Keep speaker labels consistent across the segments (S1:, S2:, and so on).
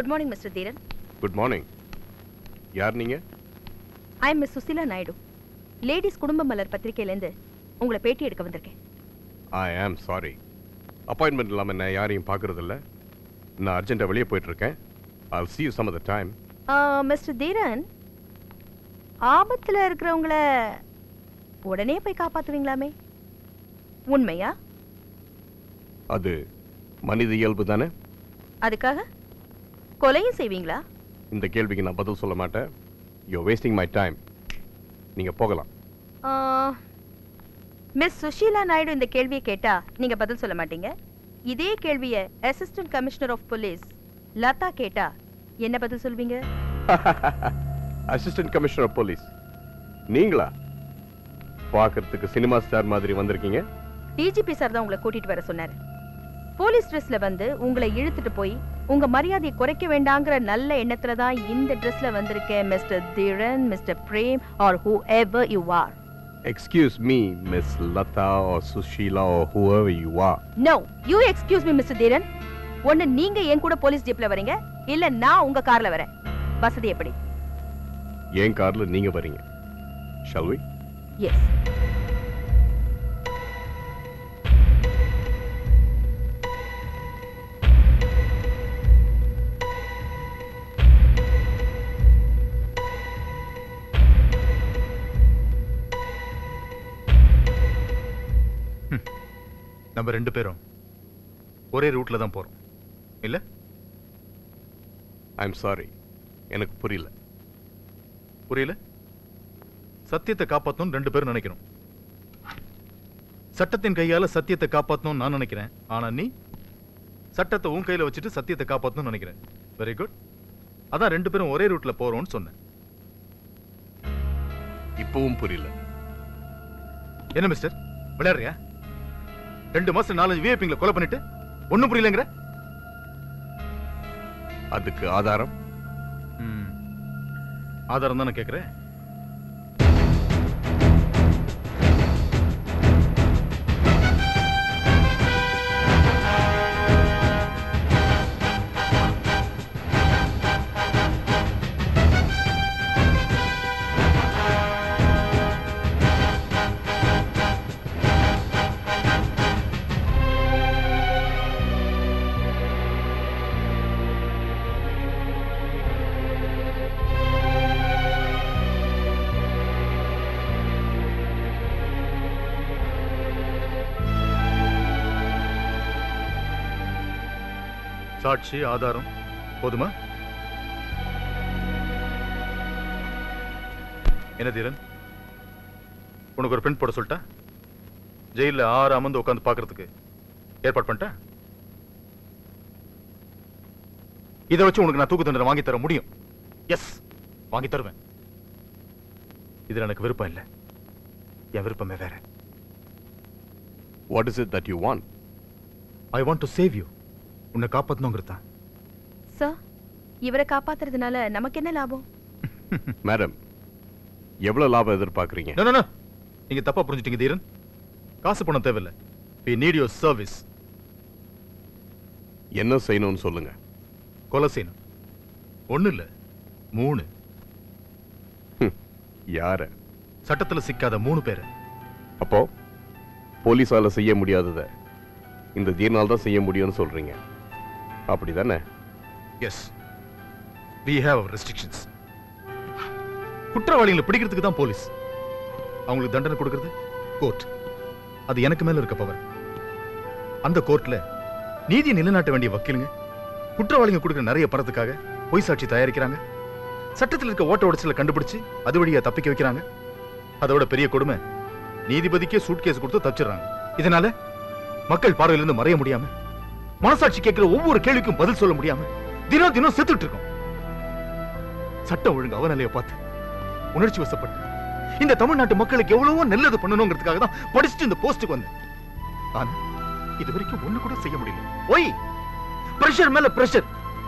S1: Good morning Mister Dheeran
S2: good morning யார் நீங்க
S1: I am Miss Susheela Naidu ladies Kudumba Malar பத்திரிகையிலேருந்து உங்களை பேட்டி எடுக்க வந்திருக்கேன்
S2: ஐ ஆம் சாரி அப்பாயின்மெண்ட் இல்லாமல் நான் யாரையும் பார்க்கறதில்ல நான் அர்ஜென்ட்டாக வெளியே போயிட்டுருக்கேன் I'll see you some other time
S1: Mister Dheeran ஆபத்துல இருக்கிறவங்கள உடனே போய் காப்பாத்துவீங்களாமே உண்மையா
S2: அது மனித இயல்பு தானே
S1: அதுக்காக கொலையும் செய்வீங்களா
S2: இந்த கேள்விக்கு நான் பதில் சொல்ல மாட்டேன் யூ வேஸ்டிங் மை டைம் நீங்கள் போகலாம்
S1: மிஸ் சுஷீலா நாயுடு இந்த கேள்வியை கேட்டா நீங்க பதில் சொல்ல மாட்டீங்க இதே கேள்வியை assistant commissioner of police Latha கேட்டா என்ன பதில் சொல்வீங்க
S2: அசிஸ்டன்ட் கமிஷனர் ஆஃப் போலீஸ் நீங்களா பார்க்கறதுக்கு சினிமா ஸ்டார் மாதிரி வந்திருக்கீங்க
S1: டிஜிபி சார் தான் உங்களை கூட்டிட்டு வர சொன்னாரு போலீஸ் ட்ரெஸ்ல வந்து உங்களை இழுத்துட்டு போய் உங்க மரியாதையை குறைக்க வேண்டாங்கிற நல்ல எண்ணத்துல தான் இந்த ட்ரெஸ்ல வந்திருக்கேன் Mister Dheeran Mister Prem are whoever you are
S2: excuse me Miss Latha or Susheela or whoever you are
S1: no you excuse me Mister Dheeran ஒன்னு நீங்க என் கூட போலீஸ் ஜீப்ல வரீங்க இல்ல நான் உங்க கார்ல வரேன் வசதி எப்படி
S2: என் கார்ல நீங்க வரீங்க shall we
S1: எஸ்
S3: நம்ம ரெண்டு பேரும் ஒரே ரூட்ல தான் போறோம் இல்ல
S2: ஐம் சாரி எனக்கு புரியல
S3: புரியல சத்தியத்தை காப்பாத்தணும் ரெண்டு பேரும் நினைக்கிறோம் சட்டத்தின் கையால சத்தியத்தை காப்பாத்தணும் நான் நினைக்கிறேன் ஆனா நீ சட்டத்தை உன் கையில வச்சுட்டு சத்தியத்தை காப்பாத்தணும் நினைக்கிறேன் வெரி குட் அதான் ரெண்டு பேரும் ஒரே ரூட்ல போறோம்னு சொன்னேன்
S2: இப்பவும் புரியல
S3: என்ன மிஸ்டர் விளையாடுறியா ரெண்டு மாசம் நாலஞ்சு விஐபிங்களை கொலை பண்ணிட்டு ஒண்ணும் புரியலங்கிற
S2: அதுக்கு ஆதாரம்
S3: ம். ஆதாரம் தானே கேக்குறேன் சாட்சி ஆதாரம் போதுமா என்ன தீரன் உனக்கு ஒரு பெண் போட சொல்லிட்டா ஜெயில ஆறு அமர்ந்து உட்காந்து பார்க்கிறதுக்கு ஏற்பாடு பண்ணிட்டேன் இதை வச்சு உனக்கு நான் தூக்கு தண்டனை வாங்கி தர முடியும் எஸ் வாங்கி தருவேன் இதுல எனக்கு விருப்பம் இல்லை என் விருப்பமே வேற
S2: what is it that you want
S3: I want to save you உன்னை காப்பாத்தணுங்கிறது தான்
S1: சார் இவரை காப்பாத்துறதுனால நமக்கு என்ன லாபம்
S2: மேடம் எவ்வளவு லாபம் எதிர்பார்க்கறீங்க
S3: No, no, no. நீங்க தப்பா புரிஞ்சுட்டீங்க தீரன் காசு பணம் தேவையில்ல we need your service
S2: என்ன செய்யணும்னு சொல்லுங்க
S3: கொலை செய்யணும் ஒண்ணு இல்ல மூணு
S2: யார
S3: சட்டத்துல சிக்காத மூணு பேரை
S2: அப்போ போலீஸால செய்ய முடியாதத இந்த ஜீர்னால் தான் செய்ய முடியும்னு சொல்றீங்க அப்படிதானே
S3: yes we have our restrictions குற்றவாளிகளை பிடிக்கிறதுக்கு தான் போலீஸ் அவங்களுக்கு தண்டனை கொடுக்கிறது கோர்ட் அது எனக்கு மேல இருக்க பவர் அந்த கோர்ட்ல நீதியை நிலைநாட்ட வேண்டிய வக்கீலுங்க குற்றவாளிங்க கொடுக்குற நிறைய பணத்துக்காக பொய் சாட்சி தயாரிக்கிறாங்க சட்டத்தில் இருக்க ஓட்ட உடச்சல கண்டுபிடிச்சு அது வழியா தப்பிக்க வைக்கிறாங்க அதோட பெரிய கொடுமை நீதிபதிக்கே சூட் கேஸ் கொடுத்து தப்பிச்சிடுறாங்க இதனால மக்கள் பார்வையிலிருந்து மறைய முடியாம மனசாட்சி கேட்கிற ஒவ்வொரு கேள்விக்கும் பதில் சொல்ல முடியாம தினம் தினம் செத்துட்டு இருக்கோம் சட்டம் ஒழுங்கு அவநிலைய பார்த்து உணர்ச்சி வசப்பட்டு இந்த தமிழ்நாட்டு மக்களுக்கு எவ்வளவோ நல்லது பண்ணணுங்கிறதுக்காக தான் படிச்சுட்டு இந்த போஸ்டுக்கு வந்தேன் ஆனா இது வரைக்கும் ஒண்ணு கூட செய்ய முடியல ஒய் பிரஷர் மேல பிரஷர்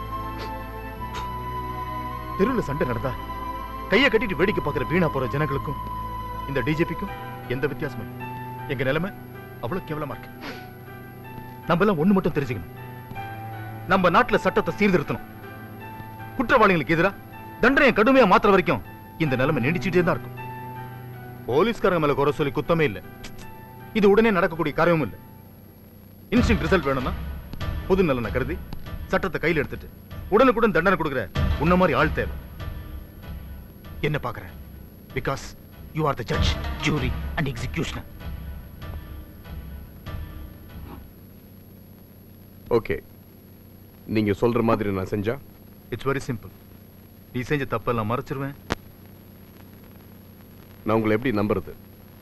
S3: தெருவில் சண்டை நடந்தா கையை கட்டிட்டு வேடிக்கை பார்க்கிற வீணா போற ஜனங்களுக்கும் இந்த டிஜிபிக்கும் எந்த வித்தியாசமும் இல்லை. எங்க நிலைமை அவ்வளவு கேவலமா இருக்கு நம்ம எல்லாம் ஒண்ணு மட்டும் தெரிஞ்சுக்கணும் நம்ம நாட்டுல சட்டத்தை சீர்திருத்தணும் குற்றவாளிகளுக்கு எதிரா தண்டனையை கடுமையா மாத்துற வரைக்கும் இந்த நிலைமை நீடிச்சுட்டே தான் இருக்கும் போலீஸ்காரங்க மேல குறை சொல்லி குத்தமே இல்ல இது உடனே நடக்கக்கூடிய காரியமும் இல்ல இன்ஸ்டிங் ரிசல்ட் வேணும்னா பொது நலனை கருதி சட்டத்தை கையில் எடுத்துட்டு உடனுக்குடன் தண்டனை கொடுக்குற உன்ன மாதிரி ஆள் தேவை என்ன பாக்குற because you are the judge jury and executioner
S2: okay நீங்க சொல்ற மாதிரி நான் செஞ்சா
S3: இட்ஸ் வெரி சிம்பிள் நீ செஞ்ச தப்பெல்லாம் மறைச்சிருவேன்
S2: நான் உங்களை எப்படி நம்புறது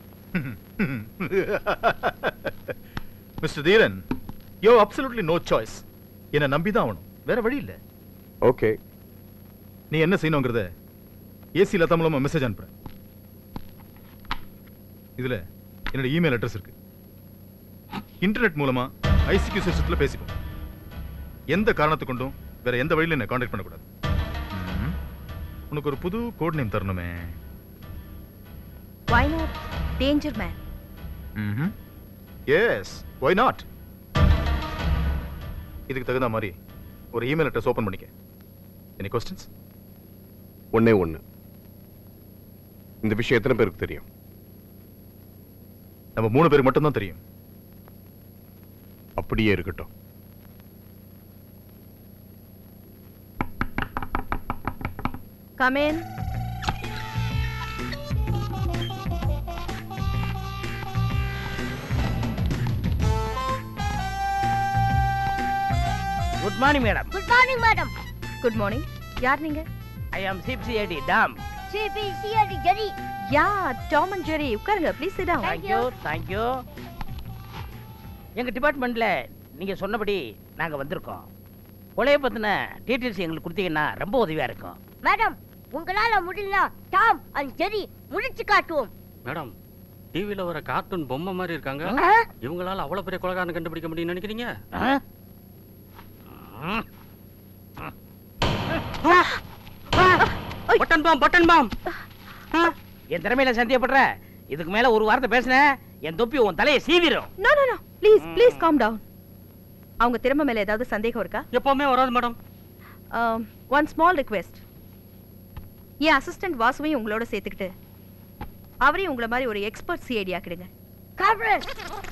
S3: மிஸ்டர் தீரன் யோ அப்சல்யூட்லி நோ சாய்ஸ் என்ன நம்பி தான் ஆகணும் வேற வழி இல்ல
S2: ஓகே
S3: நீ என்ன செய்யணுங்கிறத ஏசி லதா மூலமா மெசேஜ் அனுப்புற இதுல என்னோட இமெயில் அட்ரஸ் இருக்கு இன்டர்நெட் மூலமா ஐசிக்யூ சிஸ்டத்துல பேசிப்போம் எந்த காரணத்தை கொண்டும் வேற எந்த வழியில என்ன காண்டாக்ட் பண்ணக்கூடாது ம்ம். உனக்கு ஒரு புது கோட் நேம் தரணுமே
S1: Why not danger man?
S3: Yes why not இதுக்கு தகுந்த மாதிரி ஒரு இமெயில் அட்ரஸ் ஓபன் பண்ணிக்க எனி கொஸ்டின்ஸ்
S2: ஒண்ணே ஒண்ணு இந்த விஷயம் எத்தனை பேருக்கு தெரியும்
S3: நம்ம மூணு பேர் மட்டும் தான் தெரியும்
S2: அப்படியே இருக்கட்டும்
S1: Come in.
S4: Good morning madam
S5: good morning madam
S1: good morning யார் நீங்க
S4: I am CBCID Tom
S5: CBCRD Jerry
S1: yeah Tom and Jerry உட்காருங்க please sit down
S4: thank you thank you எங்க டிபார்ட்மெண்ட்ல நீங்க சொன்னபடி நாங்க வந்திருக்கோம் கொலையை பத்தின டீட்டெயில்ஸ் எங்களுக்கு கொடுத்தீங்கன்னா ரொம்ப உதவியா இருக்கும்
S5: மேடம் உங்களால முடியல டாம் அண்ட் ஜெரி முடிச்சு காட்டுவோம்
S6: மேடம் டிவில வர கார்ட்டூன் பொம்மை மாதிரி இருக்காங்க
S5: ஆ?
S6: இவங்களால அவ்வளவு பெரிய கொலைகாரனை கண்டுபிடிக்க முடியும்னு நினைக்கிறீங்க
S4: ஆ?
S6: பட்டன் பாம் பட்டன் பாம்
S4: என் திறமையில சந்தேகப்படுற இதுக்கு மேல ஒரு வார்த்தை பேசுன என் தொப்பி உன் தலையை சீவிரும்
S1: no no no please please calm down அவங்க திறமை மேல ஏதாவது சந்தேகம் இருக்கா
S6: எப்பவுமே வராது மேடம்
S1: ஒன் ஸ்மால் ரிக்வெஸ்ட் என் அசிஸ்டன்ட் வாசுவையும் உங்களோட சேர்த்துக்கிட்டு அவரையும் உங்களை மாதிரி ஒரு எக்ஸ்பர்ட் சிஐடி ஆக்கிடுங்க
S5: conference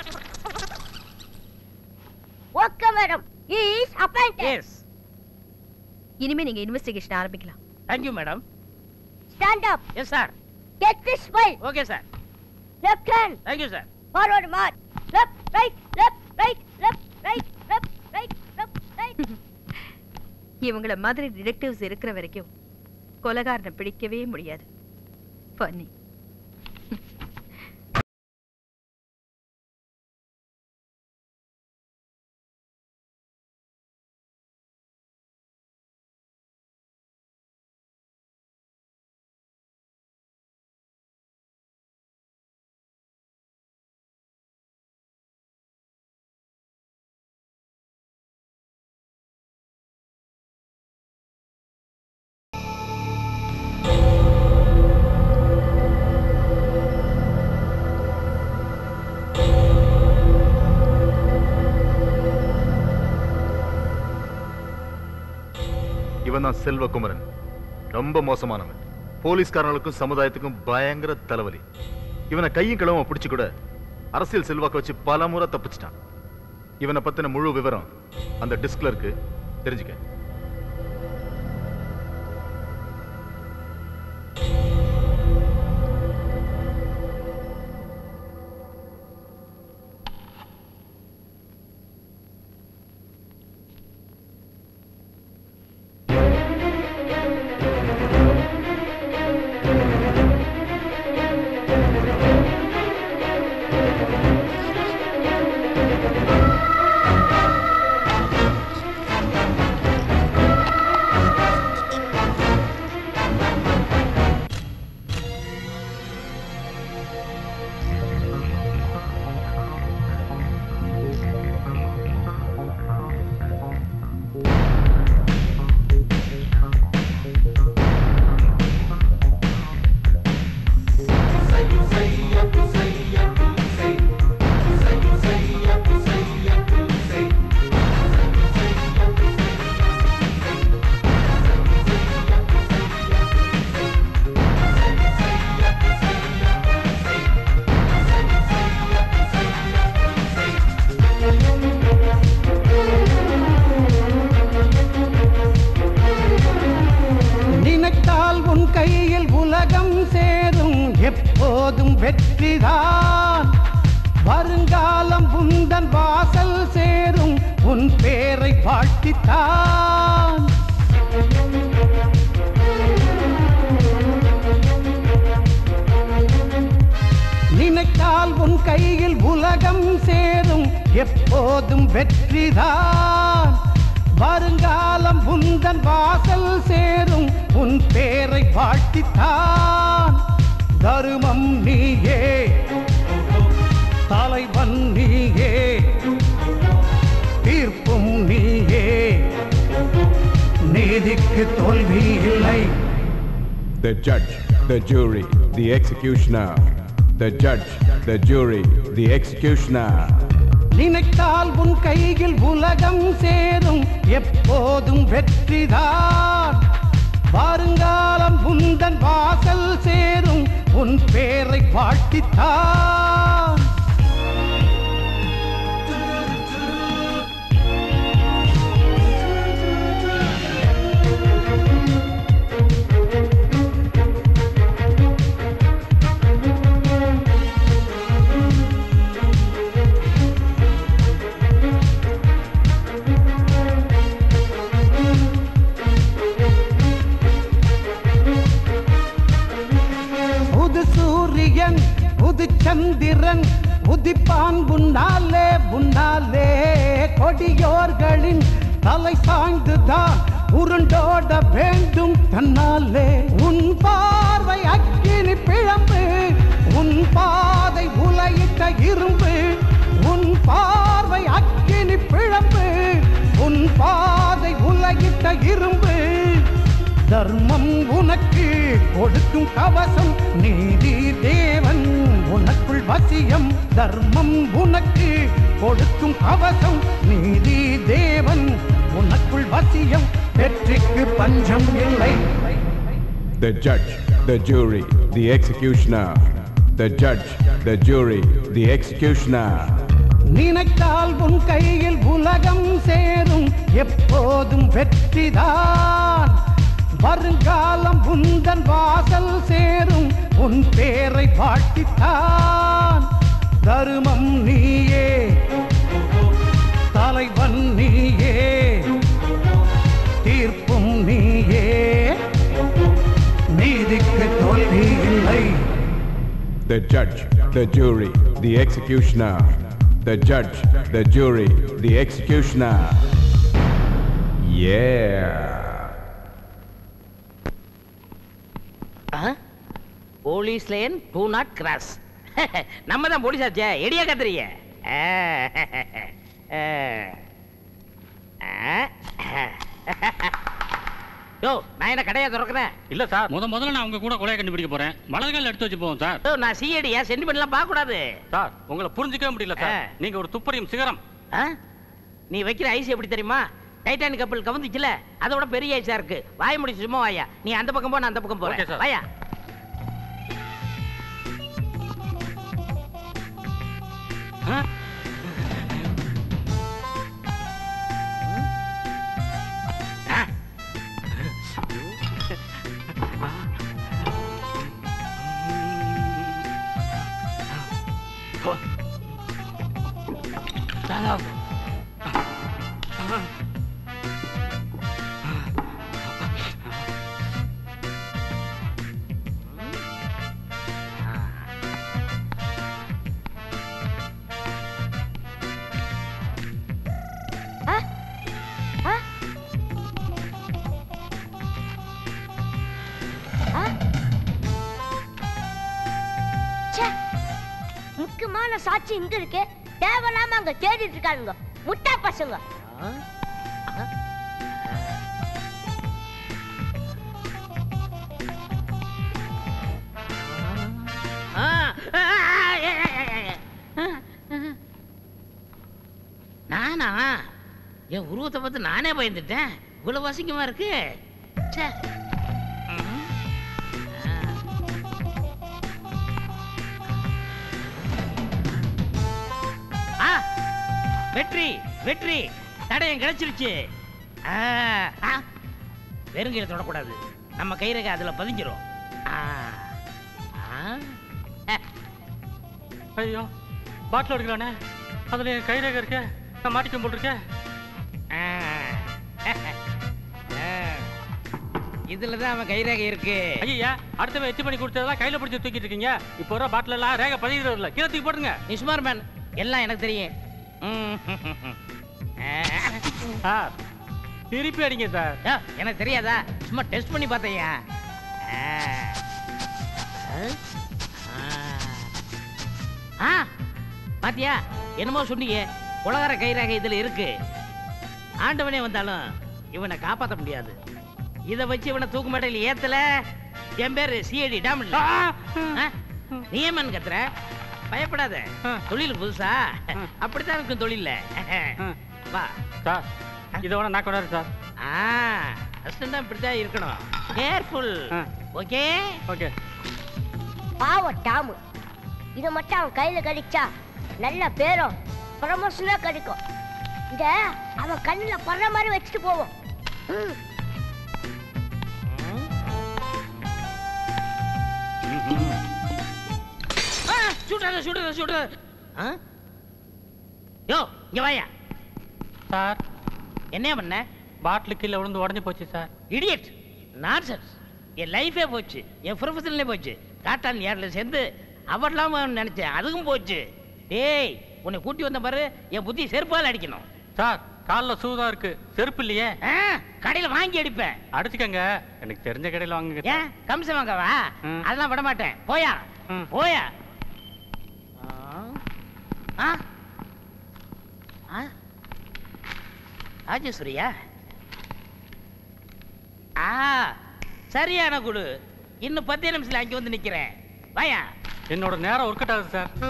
S5: okay madam is appointed
S4: yes
S1: இனிமே நீங்க இன்வெஸ்டிகேஷன் ஆரம்பிக்கலாம்
S4: thank you madam
S5: stand up
S4: yes sir
S5: get this file
S4: okay sir
S5: left hand
S4: thank you sir
S5: forward mark left right left right left right left right left right
S1: இவங்கள மாதிரி detectives இருக்கிற வரைக்கும் கொலகாரனை பிடிக்கவே முடியாது பண்ணி
S3: இவன் தான் செல்வகுமரன் ரொம்ப மோசமானவன் போலீஸ்காரங்களுக்கும் சமுதாயத்துக்கும் பயங்கர தலைவலி இவனை கையும் கிளம்ப பிடிச்சு கூட அரசியல் செல்வாக்க வச்சு பல முறை தப்பிச்சிட்டான் இவனை பத்தின முழு விவரம் அந்த டிஸ்க்ல இருக்கு தெரிஞ்சுக்க
S7: உன் பேரை வாழ்த்தித்தான் நினைத்தால் உன் கையில் உலகம் சேரும் எப்போதும் வெற்றிதான் வருங்காலம் உந்தன் வாசல் சேரும் உன் பேரை வாழ்த்தித்தான் தருமம் நீயே தலைவன் நீயே தீர்ப்பும் நீயே நீதிக்கு தோல்வி இல்லை
S8: The judge, the jury, the executioner. The judge, the jury, the executioner.
S7: நினைத்தால் உன் கையில் உலகம் சேரும் எப்போதும் வெற்றிதான் வருங்காலம் உந்தன் வாசல் சேரும் உன் பேரை வாழ்த்தித்தான் புது சூரியன் புது சந்திரன் உதிப்பான் உன்னாலே உன்னாலே கொடியோர்களின் தலை சாய்ந்துதான் உருண்டோட வேண்டும் தன்னாலே உன் பார்வை அக்கினி பிழம்பு உன் பாதை உலையிட்ட இரும்பு உன் பார்வை அக்கினி பிழம்பு உன் பாதை உலையிட்ட இரும்பு தர்மம் உனக்கு கொடுக்கும் கவசம் நீதி தேவன் உனக்குள் வசியம் தர்மம் உனக்கு கொடுக்கும் கவசம் நீதி தேவன் உனக்குள் வசியம் வெற்றிக்கு பஞ்சம் இல்லை
S8: The judge, the jury, the executioner. The judge, the jury, the executioner.
S7: நினைத்தால் உன் கையில் உலகம் சேரும் எப்போதும் வெற்றிதான் வருங்காலம் உந்தன் வாசல் சேரும் உன் பேரை வாழ்த்தித்தான் தருமம் நீயே தலைவன் நீயே தீர்ப்பும் நீயே நீதிக்கு தோல்வி இல்லை
S8: The judge, the jury, the executioner. The judge, the jury, the executioner. Yeah.
S4: Police line do not cross நம்ம தான் போலீஸ் ஆச்சே எடியா கத்துறீங்க யோ நான் என்ன கடையா திறக்கிறேன்
S6: இல்ல சார் முத முதல்ல நான் உங்க கூட கொலையை கண்டுபிடிக்க போறேன் வலது கால் எடுத்து வச்சு போவோம் சார்
S4: யோ நான் சிஐடியா சென்டிமெண்ட்லாம் பார்க்க கூடாது
S6: சார் உங்களை புரிஞ்சுக்கவே முடியல சார்
S4: ஆ.
S6: நீங்க ஒரு துப்பறியும் சிகரம்
S4: ஆ? நீ வைக்கிற ஐஸ் எப்படி தெரியுமா டைட்டானிக் கப்பல் கவுந்துச்சுல அதோட பெரிய ஐஸா இருக்கு வாய முடிச்சு சும்மா வாயா நீ அந்த பக்கம் போ நான் அந்த பக்கம்
S6: Okay,
S4: போறேன்
S6: sir.
S4: வாயா ஆ? ஆ?
S5: ச்சே முக்கியமான சாட்சி இங்க இருக்கு தேவையில்லாம அங்க தேடிட்டு இருக்கானுங்க முட்டா பசங்க
S4: ஆ, ஆ, ஆ, ஏ, ஏ, ஏ, ஏ. ஆ, ஆ. நானா என் உருவத்தை பார்த்து நானே பயந்துட்டேன் இவ்வளவு அசிங்கமா இருக்கு ச்சே. ம். ஆ. ஆ, வெற்றி வெற்றி தடயம் கிடைச்சிருச்சு ஆ, ஆ. வெறுங்கையில தொடக்கூடாது நம்ம கைரேகை அதுல பதிஞ்சிரும் ஆ. ஆ.
S6: ஐயோ பாட்டில் எடுக்கலானே அதுல என் கைரேகை இருக்கே நான் மாட்டிக்க போட்டிருக்கேன்
S4: இதுலதான் அவன் கைரேகை இருக்கு
S6: ஐயா அடுத்தவன் எச்சு பண்ணி கொடுத்ததெல்லாம் கையில பிடிச்சி தூக்கிட்டு இருக்கீங்க இப்போ வர பாட்டில் எல்லாம் ரேகை பதிவு இல்ல கீழே தூக்கி போடுங்க
S4: நீ சுமார் மேன் எல்லாம் எனக்கு தெரியும் ம்.
S6: சார் திருப்பி அடிங்க சார்
S4: யா, எனக்கு தெரியாதா சும்மா டெஸ்ட் பண்ணி பார்த்தேயா ஆ பாத்தியா என்னமோ சொன்னீங்க உலகர கைரேகை இதுல இருக்கு ஆண்டவனே வந்தாலும் இவனை காப்பாத்த முடியாது இத வச்சு இவனை தூக்கு மேடையில் ஏத்தல என் பேரு சிஐடி டாமில் நீ ஏமன் கத்துற பயப்படாத தொழில் புதுசா அப்படித்தான் இருக்கும் தொழில்ல வா
S6: சார் இதோட நான் கொண்டாரு சார்
S4: ஆ அசிஸ்டண்டா இப்படித்தான் இருக்கணும் கேர்ஃபுல் ஓகே
S6: ஓகே
S5: பாவம் டாமு இதை மட்டும் அவன் கையில கிடைச்சா நல்ல பேரும் ப்ரமோஷனா கிடைக்கும் இத அவன் கண்ணுல படுற மாதிரி வச்சுட்டு போவோம் ம்.
S4: ஆ, சுடாத சுடாத சுடாத ஆ? யோ இங்க வாயா
S6: சார்
S4: என்ன பண்ண
S6: பாட்டில் கீழே விழுந்து உடஞ்சி போச்சு சார்
S4: இடியட் நான்சென்ஸ் என் லைஃபே போச்சு என் ப்ரொஃபஷனலே போச்சு காட்டான் யாரில் சேர்ந்து அவர்லாம் நினைச்சேன் அதுக்கும் போச்சு டேய் உன்னை கூட்டி வந்த பாரு என் புத்தி செருப்பால் அடிக்கணும்
S6: சார் காலில் சூதா இருக்கு செருப்பு இல்லையே
S4: ஆ, கடையில வாங்கி அடிப்பேன்
S6: அடிச்சுக்கங்க எனக்கு தெரிஞ்ச கடையில் வாங்குங்க
S4: ஏன் கம்சம் வாங்கவா
S6: ம்.
S4: அதெல்லாம் விட மாட்டேன் போயா
S6: ம்.
S4: போயா ஆ ஆ ராஜேஸ்வரியா ஆ சரியான குடு இன்னும் பத்து நிமிஷத்துல அங்கே வந்து நிக்கிறேன் வாயா
S6: என்னோட நேரம் ஒர்க் அவுட் ஆகுது சார்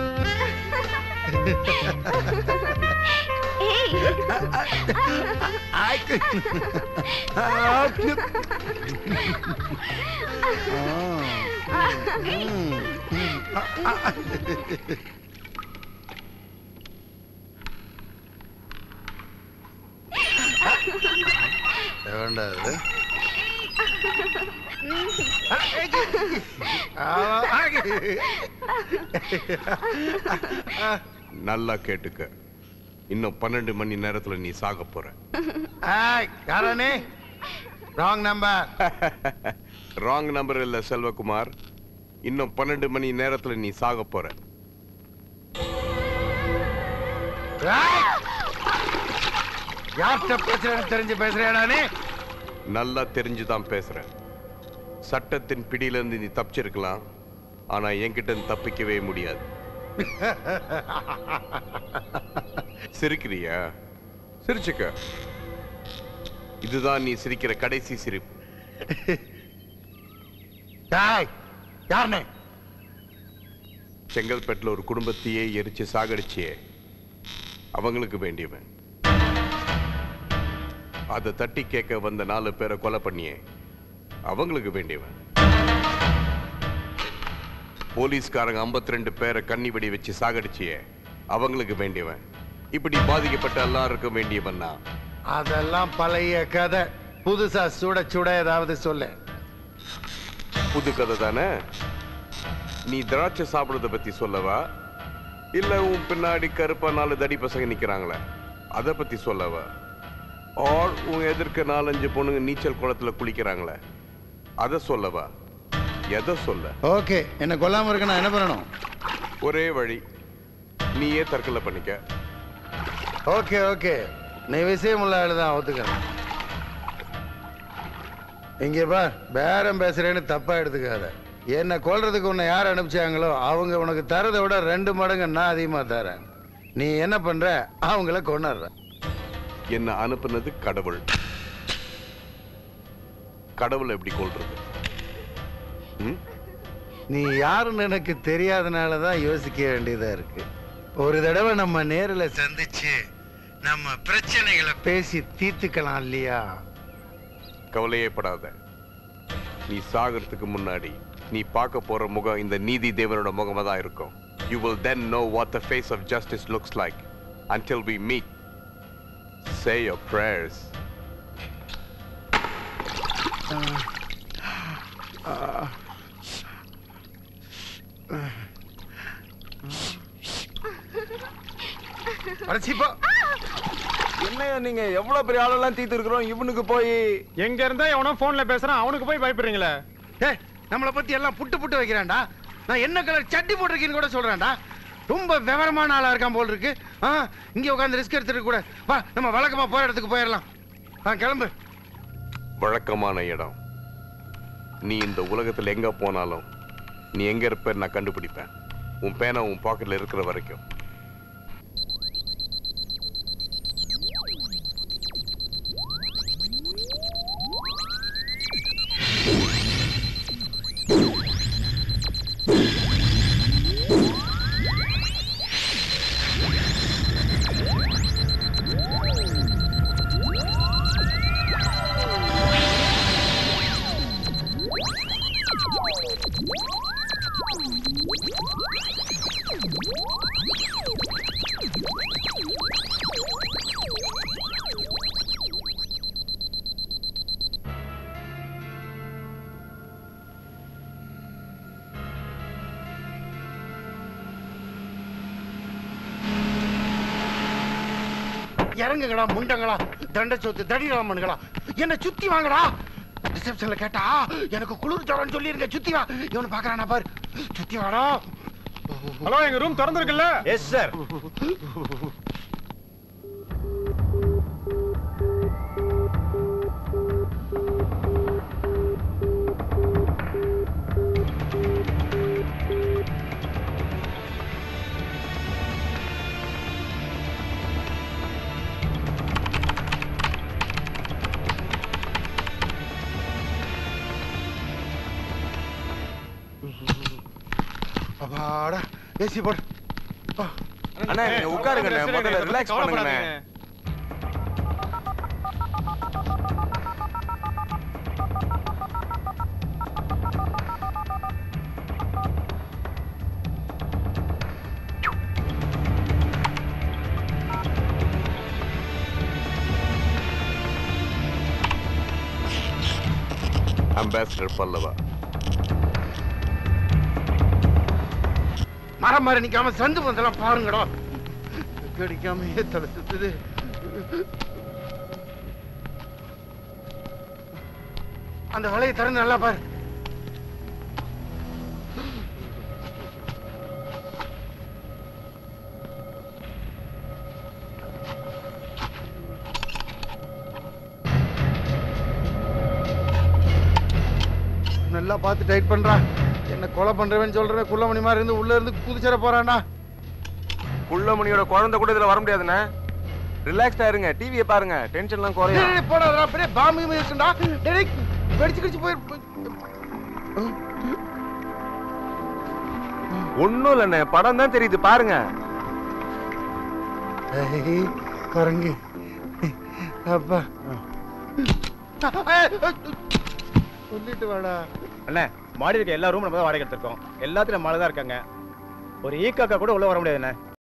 S3: வேண்டாது
S2: நல்லா கேட்டுக்க இன்னும் பன்னெண்டு மணி நேரத்துல நீ சாக போற
S3: யாரானே ராங் நம்பர்
S2: ராங் நம்பர் இல்ல செல்வகுமார் இன்னும் பன்னெண்டு மணி நேரத்துல நீ சாக போற
S3: யார்கிட்ட பேசுறேன்னு தெரிஞ்சு பேசுறேன் நானே
S2: நல்லா தெரிஞ்சுதான் பேசுறேன் சட்டத்தின் பிடியிலிருந்து நீ தப்பிச்சிருக்கலாம் ஆனா என்கிட்ட இருந்து தப்பிக்கவே முடியாது சிரிக்கிறியா சிரிச்சுக்க இதுதான் நீ சிரிக்கிற கடைசி சிரிப்பு
S3: டாய் யாருனே
S2: செங்கல்பட்டுல ஒரு குடும்பத்தையே எரிச்சு சாகடிச்சியே அவங்களுக்கு வேண்டியவன் அதை தட்டி கேட்க வந்த நாலு பேரை கொலை பண்ணியே அவங்களுக்கு வேண்டியவன் போலீஸ்காரங்க 52 ரெண்டு பேரை கண்ணி வெடி வச்சு சாகடிச்சியே அவங்களுக்கு வேண்டியவன் இப்படி பாதிக்கப்பட்ட எல்லாருக்கும் வேண்டியவன் நான்
S3: அதெல்லாம் பழைய கதை புதுசா சுட சுட ஏதாவது சொல்லு
S2: புது கதை தானே நீ திராட்சை சாப்பிடுறத பத்தி சொல்லவா இல்ல உன் பின்னாடி கருப்பா நாலு தடி பசங்க நிக்கிறாங்களே அத பத்தி சொல்லவா ஆர் உன் எதிர்க்க நாலஞ்சு பொண்ணுங்க நீச்சல் குளத்துல குளிக்கிறாங்களே அத சொல்லவா எதை சொல்ல
S3: ஓகே என்ன கொல்லாம இருக்க நான் என்ன பண்ணணும்
S2: ஒரே வழி நீயே தற்கொலை பண்ணிக்க
S3: ஓகே ஓகே நீ விஷயம் உள்ள ஆளுதான் ஒத்துக்கிறேன் இங்க பா பேரம் பேசுறேன்னு தப்பா எடுத்துக்காத என்னை கொல்றதுக்கு உன்னை யார் அனுப்பிச்சாங்களோ அவங்க உனக்கு தரதை விட ரெண்டு மடங்கு நான் அதிகமா தரேன் நீ என்ன பண்ற அவங்கள கொண்டாடுற
S2: என்ன அனுப்புனது கடவுள் கடவுளை எப்படி கொள்றது ம்?
S3: நீ யாருன்னு எனக்கு தெரியாதனால தான் யோசிக்க வேண்டியதா இருக்கு ஒரு தடவை நம்ம நேரில் சந்திச்சு நம்ம பிரச்சனைகளை பேசி தீர்த்துக்கலாம் இல்லையா
S2: கவலையே படாத நீ சாகிறதுக்கு முன்னாடி நீ பார்க்க போற முகம் இந்த நீதி தேவனோட முகமா தான் இருக்கும் you will then know what the face of justice looks like until we meet say your prayers
S3: அடைச்சிப்போ
S9: என்னையா நீங்க எவ்வளவு பெரிய ஆளெல்லாம் தீத்து இருக்கிறோம் இவனுக்கு போய்
S10: எங்க இருந்தா எவனோ போன்ல பேசுறான் அவனுக்கு போய் பயப்படுறீங்களே
S11: ஏய் நம்மளை பத்தி எல்லாம் புட்டு புட்டு வைக்கிறான்டா நான் என்ன கலர் சட்டி போட்டிருக்கேன்னு கூட சொல்றேன்டா ரொம்ப விவரமான ஆளா இருக்கான் போல் இருக்கு ஆ இங்க உட்காந்து ரிஸ்க் எடுத்துட்டு கூட வா நம்ம வழக்கமா போற இடத்துக்கு போயிடலாம் ஆ கிளம்பு
S2: வழக்கமான இடம் நீ இந்த உலகத்துல எங்க போனாலும் நீ எங்க இருப்ப நான் கண்டுபிடிப்பேன் உன் பேனா உன் பாக்கெட்ல இருக்கிற வரைக்கும்
S11: இறங்குங்கடா முண்டங்களா தண்ட சொத்து தடிராமனுங்களா என்ன சுத்தி வாங்கடா ரிசப்ஷன்ல கேட்டா எனக்கு குளிர் ஜுரம்னு சொல்லிருங்க சுத்தி வா இவனை பாக்குறானா பாரு சுத்தி வாடா
S10: ஹலோ எங்க ரூம் திறந்திருக்குல்ல
S9: எஸ் சார்
S11: அப்பாடா ஏசி போடு ஆ.
S9: அண்ணா நீங்க உட்காருங்க முதல்ல ரிலாக்ஸ் பண்ணுங்கண்ணே
S2: அம்பாசிடர் பல்லவா
S11: மரம் மாதிரி நிக்காம சந்து பந்தெல்லாம் பாருங்கடா கடிக்காம தலை சுத்துது அந்த வலையை திறந்து நல்லா பாரு நல்லா பார்த்து டைட் பண்றா என்ன கொலை பண்றவன் சொல்றவன் குள்ளமணி மாதிரி இருந்து உள்ள இருந்து குதிச்சிட போறான்டா
S9: குள்ளமணியோட குழந்தை கூட இதுல வர முடியாதுண்ணே ரிலாக்ஸ்டா இருங்க டிவியை பாருங்க டென்ஷன்லாம் குறையும்
S11: டேய், டேய், போடாதடா பெரிய பாம்பு இருக்குண்டா டேய், டேய், வெடிச்சு கிடிச்சு போயிரு
S9: ஒண்ணும் இல்லண்ணே படம் தான் தெரியுது பாருங்க
S11: ஏய், குரங்கு அப்பா சொல்லிட்டு வாடா
S10: அண்ணே மாடி இருக்க எல்லா ரூம் நம்ம தான் வாடகை எடுத்திருக்கோம் எல்லாத்துலயும் மழை தான் இருக்காங்க ஒரு ஈக்காக்கா கூட உள்ள வர முடியாதுண்ணே